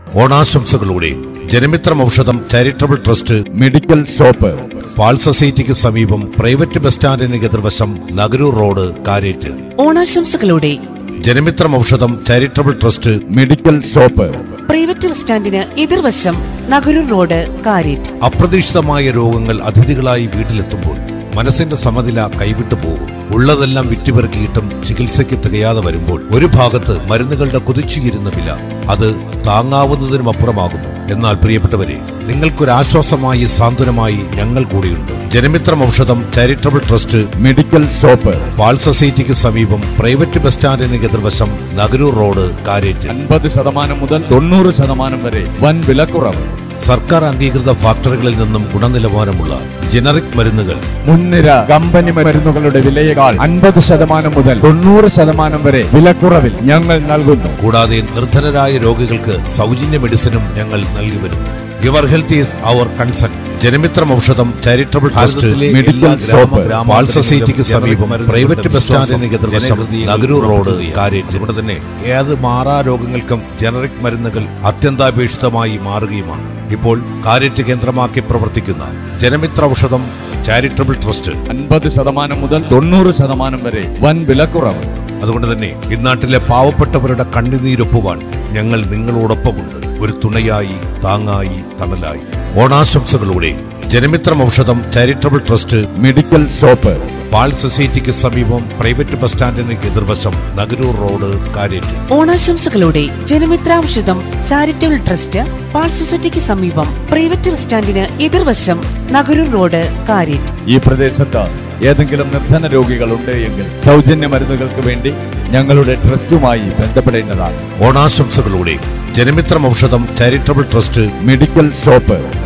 ഓണാശംസകളോടെ Janamithram Oushadham charitable trust medical shop പാൾ സൊസൈറ്റിക്ക് സമീപം പ്രൈവറ്റ് ബസ് സ്റ്റാൻഡിന് എതിർവശം നഗരൂർ റോഡ് കാരേറ്റ് ഓണാശംസകളോടെ Janamithram Oushadham charitable trust medical shop private bus സ്റ്റാൻഡിന് എതിർവശം നഗരൂർ റോഡ് കാരേറ്റ് അപ്രതീക്ഷിതമായ രോഗങ്ങൾ അതിഥികളായി വീട്ടിലെത്തുമ്പോൾ മനസ്സിന്റെ സമനില കൈവിട്ടു പോകും ഉള്ളതെല്ലാം വിറ്റുപെറുക്കിയിട്ടും ചികിത്സയ്ക്ക് തികയാതെ വരുമ്പോൾ ഒരു ഭാഗത്ത് മരുന്നുകളുടെ കുതിച്ചുയരുന്ന വില അത് താങ്ങാവുന്നതിനുമപ്പുറമാകുന്നു എന്നാൽ പ്രിയപ്പെട്ടവരെ നിങ്ങൾക്കൊരാശ്വാസമായി സാന്ത്വനമായി ഞങ്ങൾ കൂടിയുണ്ട് Janamithram Oushadham charitable trust medical shop പാൾ സൊസൈറ്റിക്ക് സമീപം പ്രൈവറ്റ് ബസ് സ്റ്റാൻഡിന് എതിർവശം നഗരൂർ റോഡ് കാരേറ്റ് അൻപത് ശതമാനം മുതൽ തൊണ്ണൂറ് ശതമാനം വരെ വൻ വിലക്കുറവ് സർക്കാർ അംഗീകൃത ഫാക്ടറികളിൽ നിന്നും ഗുണനിലവാരമുള്ള ജനറിക് മരുന്നുകൾ മുൻനിര കമ്പനി മരുന്നുകളുടെ വിലയേക്കാൾ അൻപത് ശതമാനം മുതൽ തൊണ്ണൂറ് ശതമാനം വരെ വിലക്കുറവിൽ ഞങ്ങൾ നൽകുന്നു കൂടാതെ നിർധനരായ രോഗികൾക്ക് സൗജന്യ മെഡിസിനും ഞങ്ങൾ നൽകി വരുന്നു your health is our concern Janamithram Oushadham charitable trust medical shop, പാൾ സൊസൈറ്റിക്ക് സമീപം പ്രൈവറ്റ് ബസ് സ്റ്റാൻഡിന് എതിർവശം നഗരൂർ റോഡ് കാരേറ്റ് അതുകൊണ്ട് തന്നെ ഏത് മാറാ രോഗങ്ങൾക്കും ജനറിക് മരുന്നുകൾ അത്യന്താപേക്ഷിതമായി മാറുകയുമാണ് ഇപ്പോൾ കാരേറ്റ് കേന്ദ്രമാക്കി പ്രവർത്തിക്കുന്ന ജനമിത്ര ഔഷധം ചാരിറ്റബിൾ ട്രസ്റ്റ് അൻപത് ശതമാനം മുതൽ തൊണ്ണൂറ് ശതമാനം വരെ വൻ വിലക്കുറവ് അതുകൊണ്ട് തന്നെ ഇന്നാട്ടിലെ പാവപ്പെട്ടവരുടെ കണ്ണുനീരൊപ്പുവാൻ ഞങ്ങൾ നിങ്ങളോടൊപ്പമുണ്ട് ഒരു തുണയായി താങ്ങായി തണലായി ഓണാശംസകളോടെ Janamithram Oushadham charitable trust medical shop പാൾ സൊസൈറ്റിക്ക് സമീപം പ്രൈവറ്റ് ബസ് സ്റ്റാൻഡിന് എതിർവശം നഗരൂർ റോഡ് കാരേറ്റ് ഓണാശംസകളോടെ ജനമിത്രാംശുതം ചാരിറ്റബിൾ ട്രസ്റ്റ് പാൾ സൊസൈറ്റിക്ക് സമീപം പ്രൈവറ്റ് ബസ് സ്റ്റാൻഡിന് എതിർവശം നഗരൂർ റോഡ് കാരേറ്റ് ഈ പ്രദേശത്ത് ഏതെങ്കിലും നിർധന രോഗികളുണ്ട് എങ്കിൽ സൗജന്യ മരുന്നുകൾക്ക് വേണ്ടി ഞങ്ങളുടെ ട്രസ്റ്റുമായി ബന്ധപ്പെടേണ്ടതാണ് ഓണാശംസകളോടെ Janamithram Oushadham charitable trust medical shop